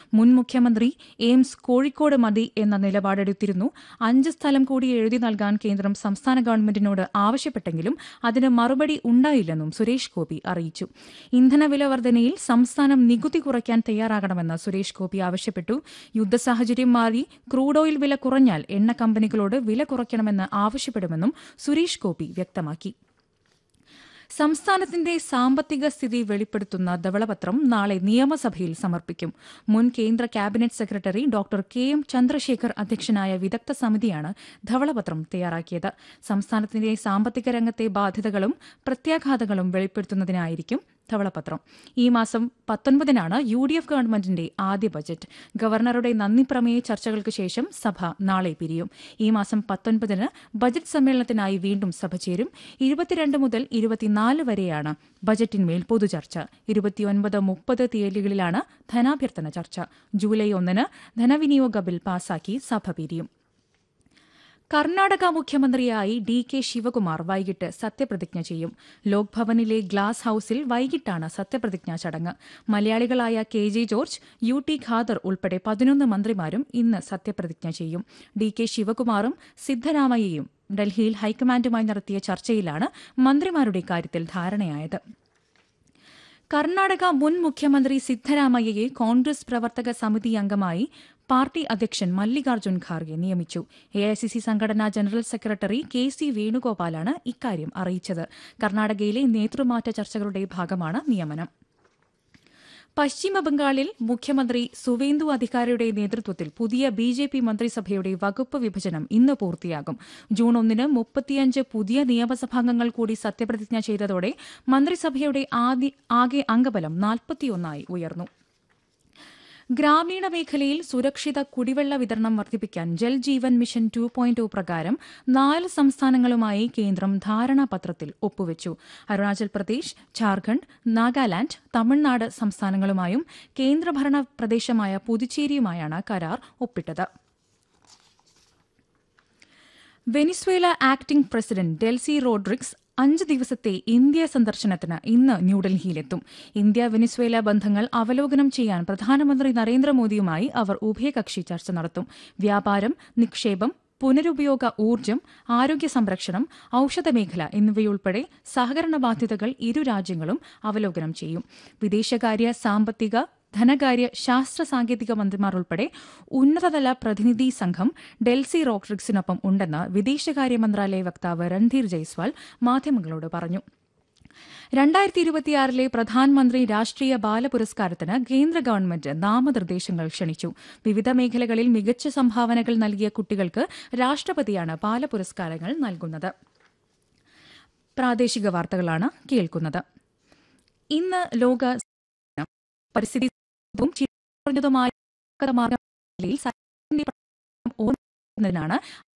മുൻ മുഖ്യമന്ത്രി എയിംസ് കോഴിക്കോട് മതി എന്ന നിലപാടെടുത്തിരുന്നു അഞ്ച് സ്ഥലം കൂടി എഴുതി നൽകാൻ കേന്ദ്രം സംസ്ഥാന ഗവൺമെന്റിനോട് ആവശ്യപ്പെട്ടെങ്കിലും അതിന് മറുപടി ഉണ്ടായില്ലെന്നും സുരേഷ് ഗോപി അറിയിച്ചു ഇന്ധനവില വർധനയിൽ സംസ്ഥാനം നികുതി കുറയ്ക്കാൻ തയ്യാറാകണമെന്ന് സുരേഷ് ഗോപി ആവശ്യപ്പെട്ടു യുദ്ധസാഹചര്യം മാറി ക്രൂഡ് ഓയിൽ വില കുറഞ്ഞാൽ എണ്ണ കമ്പനികളോട് വില കുറയ്ക്കണമെന്ന് ആവശ്യപ്പെടുമെന്നും സുരേഷ് ഗോപി വ്യക്തമാക്കി സംസ്ഥാനത്തിന്റെ സാമ്പത്തിക സ്ഥിതി വെളിപ്പെടുത്തുന്ന ധവളപത്രം നാളെ നിയമസഭയിൽ സമർപ്പിക്കും മുൻ കേന്ദ്ര cabinet secretary doctor K M Chandrashekhar അധ്യക്ഷനായ വിദഗ്ധ സമിതിയാണ് ധവളപത്രം തയ്യാറാക്കിയത് സംസ്ഥാനത്തിന്റെ സാമ്പത്തിക രംഗത്തെ ബാധ്യതകളും പ്രത്യാഘാതങ്ങളും വെളിപ്പെടുത്തുന്നതിനായിരിക്കും ധവളപത്രം ഈ മാസം പത്തൊൻപതിനാണ് യു ഡി എഫ് ഗവൺമെന്റിന്റെ ആദ്യ ബജറ്റ് ഗവർണറുടെ നന്ദി പ്രമേയ ചർച്ചകൾക്ക് ശേഷം സഭ നാളെ പിരിയും ഈ മാസം പത്തൊൻപതിന് ബജറ്റ് സമ്മേളനത്തിനായി വീണ്ടും സഭ ചേരും ഇരുപത്തിരണ്ട് മുതൽ ഇരുപത്തിനാല് വരെയാണ് ബജറ്റിന്മേൽ പൊതുചർച്ച ഇരുപത്തിയൊൻപത് മുപ്പത് തീയതികളിലാണ് ധനാഭ്യർത്ഥന ചർച്ച ജൂലൈ ഒന്നിന് ധനവിനിയോഗ ബിൽ പാസാക്കി സഭ പിരിയും കർണാടക മുഖ്യമന്ത്രിയായി ഡി കെ ശിവകുമാർ വൈകിട്ട് സത്യപ്രതിജ്ഞ ചെയ്യും ലോക്ഭവനിലെ ഗ്ലാസ് ഹൌസിൽ വൈകിട്ടാണ് സത്യപ്രതിജ്ഞാ ചടങ്ങ് മലയാളികളായ K J George U T Khader ഉൾപ്പെടെ പതിനൊന്ന് മന്ത്രിമാരും ഇന്ന് സത്യപ്രതിജ്ഞ ചെയ്യും ഡി കെ ശിവകുമാറും സിദ്ധരാമയ്യയും ഡൽഹിയിൽ ഹൈക്കമാൻഡുമായി നടത്തിയ ചർച്ചയിലാണ് മന്ത്രിമാരുടെ കാര്യത്തിൽ ധാരണയായത് കർണാടക മുൻ മുഖ്യമന്ത്രി സിദ്ധരാമയ്യയെ കോൺഗ്രസ് പ്രവർത്തക സമിതി അംഗമായി പാർട്ടി അധ്യക്ഷൻ മല്ലികാർജ്ജുൻ ഖാർഗെ നിയമിച്ചു എഐസിസി സംഘടനാ ജനറൽ സെക്രട്ടറി കെ സി വേണുഗോപാലാണ് ഇക്കാര്യം അറിയിച്ചത് കർണാടകയിലെ നേതൃമാറ്റ ചർച്ചകളുടെ ഭാഗമാണ് നിയമനം പശ്ചിമബംഗാളിൽ മുഖ്യമന്ത്രി സുവേന്ദു അധികാരിയുടെ നേതൃത്വത്തിൽ പുതിയ ബി ജെ പി മന്ത്രിസഭയുടെ വകുപ്പ് വിഭജനം ഇന്ന് പൂർത്തിയാകും ജൂൺ ഒന്നിന് മുപ്പത്തിയഞ്ച് പുതിയ നിയമസഭാംഗങ്ങൾ കൂടി സത്യപ്രതിജ്ഞ ചെയ്തതോടെ മന്ത്രിസഭയുടെ ആകെ അംഗബലം നാൽപ്പത്തിയൊന്നായി ഉയർന്നു ഗ്രാമീണ മേഖലയിൽ സുരക്ഷിത കുടിവെള്ള വിതരണം വർദ്ധിപ്പിക്കാൻ Jal Jeevan mission two point പ്രകാരം നാല് സംസ്ഥാനങ്ങളുമായി കേന്ദ്രം ധാരണാപത്രത്തിൽ ഒപ്പുവച്ചു അരുണാചൽ പ്രദേശ് ഝാർഖണ്ഡ് നാഗാലാന്റ് തമിഴ്നാട് സംസ്ഥാനങ്ങളുമായും കേന്ദ്രഭരണ പ്രദേശമായ പുതുച്ചേരിയുമായാണ് കരാർ ഒപ്പിട്ടത് Venezuela acting president Delcy Rodriguez അഞ്ച് ദിവസത്തെ ഇന്ത്യ സന്ദർശനത്തിന് ഇന്ന് ന്യൂഡൽഹിയിലെത്തും ഇന്ത്യ വെനിസ്വേല ബന്ധങ്ങൾ അവലോകനം ചെയ്യാൻ പ്രധാനമന്ത്രി നരേന്ദ്രമോദിയുമായി അവർ ഉഭയകക്ഷി ചർച്ച നടത്തും വ്യാപാരം നിക്ഷേപം പുനരുപയോഗ ഊർജ്ജം ആരോഗ്യ സംരക്ഷണം ഔഷധമേഖല എന്നിവയുൾപ്പെടെ സഹകരണ ബാധ്യതകൾ ഇരു രാജ്യങ്ങളും അവലോകനം ചെയ്യും വിദേശകാര്യ സാമ്പത്തിക ധനകാര്യ ശാസ്ത്ര സാങ്കേതിക മന്ത്രിമാർ ഉൾപ്പെടെ ഉന്നതതല പ്രതിനിധി സംഘം ഡെൽസി റോഡ്രിക്സിനൊപ്പം ഉണ്ടെന്ന് വിദേശകാര്യ മന്ത്രാലയ വക്താവ് രൺധീർ ജയ്സ്വാൾ മാധ്യമങ്ങളോട് പറഞ്ഞു രണ്ടായിരത്തി ഇരുപത്തിയാറിലെ പ്രധാനമന്ത്രി രാഷ്ട്രീയ ബാല പുരസ്കാരത്തിന് കേന്ദ്ര ഗവൺമെന്റ് നാമനിർദ്ദേശങ്ങൾ ക്ഷണിച്ചു വിവിധ മേഖലകളിൽ മികച്ച സംഭാവനകൾ നൽകിയ കുട്ടികൾക്ക് രാഷ്ട്രപതിയാണ് ബാല പുരസ്കാരങ്ങൾ നൽകുന്നത് പ്രാദേശിക വാർത്തകളാണ് കേൾക്കുന്നത് ഇന്ന് ലോക പരിസ്ഥിതി കുറഞ്ഞതുമായ ഓർമ്മതിനാണ്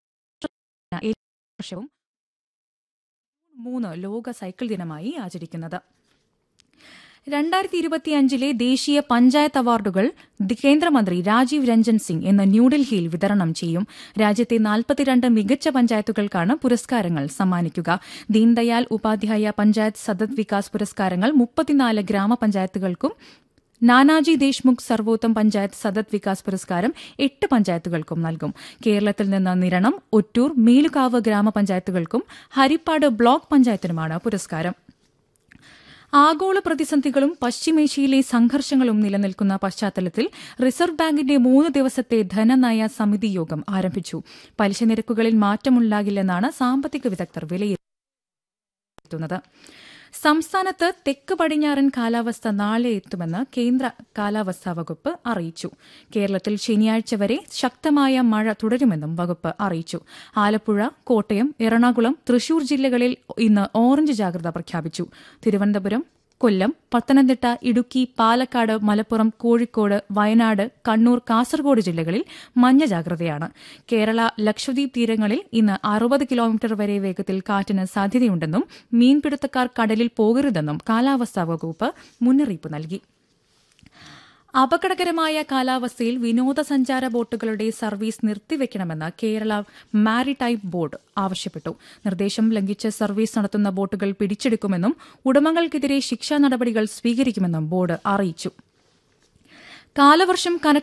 വർഷവും മൂന്ന് ലോക സൈക്കിൾ ദിനമായി ആചരിക്കുന്നത് രണ്ടായിരത്തി ഇരുപത്തിയഞ്ചിലെ ദേശീയ പഞ്ചായത്ത് അവാർഡുകൾ കേന്ദ്രമന്ത്രി രാജീവ് രഞ്ജൻ സിംഗ് ഇന്ന് ന്യൂഡൽഹിയിൽ വിതരണം ചെയ്യും രാജ്യത്തെ നാൽപ്പത്തിരണ്ട് മികച്ച പഞ്ചായത്തുകൾക്കാണ് പുരസ്കാരങ്ങൾ സമ്മാനിക്കുക ദീൻദയാൽ ഉപാധ്യായ പഞ്ചായത്ത് സതത് വികാസ് പുരസ്കാരങ്ങൾ മുപ്പത്തിനാല് ഗ്രാമപഞ്ചായത്തുകൾക്കും നാനാജി ദേശ്മുഖ് സർവോത്തം പഞ്ചായത്ത് സതത് വികാസ് പുരസ്കാരം എട്ട് പഞ്ചായത്തുകൾക്കും നൽകും കേരളത്തിൽ നിന്ന് നിരണം ഒറ്റൂർ മേലുകാവ് ഗ്രാമപഞ്ചായത്തുകൾക്കും ഹരിപ്പാട് ബ്ലോക്ക് പഞ്ചായത്തിനുമാണ് പുരസ്കാരം ആഗോള പ്രതിസന്ധികളും പശ്ചിമേഷ്യയിലെ സംഘർഷങ്ങളും നിലനിൽക്കുന്ന പശ്ചാത്തലത്തിൽ റിസർവ് ബാങ്കിന്റെ മൂന്ന് ദിവസത്തെ ധനനയ സമിതി യോഗം ആരംഭിച്ചു പലിശ നിരക്കുകളിൽ മാറ്റമുണ്ടാകില്ലെന്നാണ് സാമ്പത്തിക വിദഗ്ധർ വിലയിരുത്തുന്നത് സംസ്ഥാനത്ത് തെക്ക് പടിഞ്ഞാറൻ കാലാവസ്ഥ നാളെ എത്തുമെന്ന് കേന്ദ്ര കാലാവസ്ഥാ വകുപ്പ് അറിയിച്ചു കേരളത്തിൽ ശനിയാഴ്ച വരെ ശക്തമായ മഴ തുടരുമെന്നും വകുപ്പ് അറിയിച്ചു ആലപ്പുഴ കോട്ടയം എറണാകുളം തൃശൂർ ജില്ലകളിൽ ഇന്ന് ഓറഞ്ച് ജാഗ്രത പ്രഖ്യാപിച്ചു തിരുവനന്തപുരം കൊല്ലം പത്തനംതിട്ട ഇടുക്കി പാലക്കാട് മലപ്പുറം കോഴിക്കോട് വയനാട് കണ്ണൂർ കാസർഗോഡ് ജില്ലകളിൽ മഞ്ഞ ജാഗ്രതയാണ് കേരള ലക്ഷദ്വീപ് തീരങ്ങളിൽ ഇന്ന് അറുപത് കിലോമീറ്റർ വരെ വേഗത്തിൽ കാറ്റിന് സാധ്യതയുണ്ടെന്നും മീൻപിടുത്തക്കാർ കടലിൽ പോകരുതെന്നും കാലാവസ്ഥാ വകുപ്പ് മുന്നറിയിപ്പ് നൽകി അപകടകരമായ കാലാവസ്ഥയിൽ വിനോദസഞ്ചാര ബോട്ടുകളുടെ സർവീസ് നിർത്തിവെക്കണമെന്ന് കേരള മാരിടൈം ബോർഡ് ആവശ്യപ്പെട്ടു നിർദ്ദേശം ലംഘിച്ച് സർവീസ് നടത്തുന്ന ബോട്ടുകൾ പിടിച്ചെടുക്കുമെന്നും ഉടമകൾക്കെതിരെ ശിക്ഷാ നടപടികൾ സ്വീകരിക്കുമെന്നും ബോർഡ് അറിയിച്ചു കാലവർഷം കനത്ത